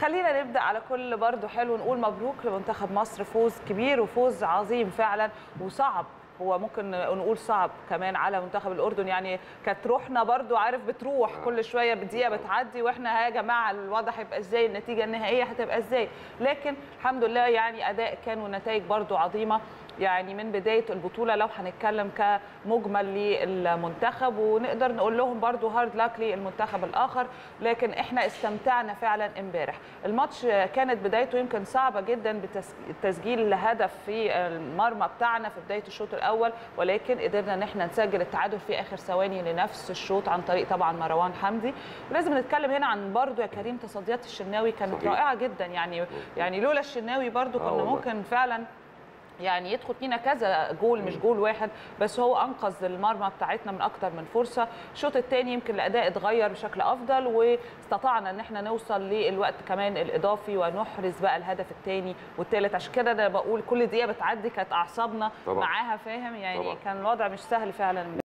خلينا نبدا على كل برضو حلو نقول مبروك لمنتخب مصر فوز كبير وفوز عظيم فعلا وصعب هو ممكن نقول صعب كمان على منتخب الاردن يعني كانت روحنا برضو عارف بتروح كل شويه بدقيقه بتعدي واحنا يا جماعه الوضع هيبقى ازاي النتيجه النهائيه هتبقى ازاي لكن الحمد لله يعني اداء كان ونتائج برضو عظيمه يعني من بدايه البطوله لو هنتكلم كمجمل للمنتخب ونقدر نقول لهم برضو هارد لاك للمنتخب الاخر لكن احنا استمتعنا فعلا امبارح الماتش كانت بدايته يمكن صعبه جدا بتسجيل هدف في المرمى بتاعنا في بدايه الشوط الاول ولكن قدرنا ان احنا نسجل التعادل في اخر ثواني لنفس الشوط عن طريق طبعا مروان حمدي ولازم نتكلم هنا عن برضو يا كريم تصديات الشناوي كانت صحيح. رائعه جدا يعني يعني لولا الشناوي برضو آه كنا والله. ممكن فعلا يعني يدخل فينا كذا جول مش جول واحد بس هو انقذ المرمى بتاعتنا من اكتر من فرصه الشوط الثاني يمكن الاداء اتغير بشكل افضل واستطعنا ان احنا نوصل للوقت كمان الاضافي ونحرز بقى الهدف الثاني والثالث عشان كده انا بقول كل دقيقه بتعدي كانت اعصابنا طبعاً. معاها فاهم يعني طبعاً. كان الوضع مش سهل فعلا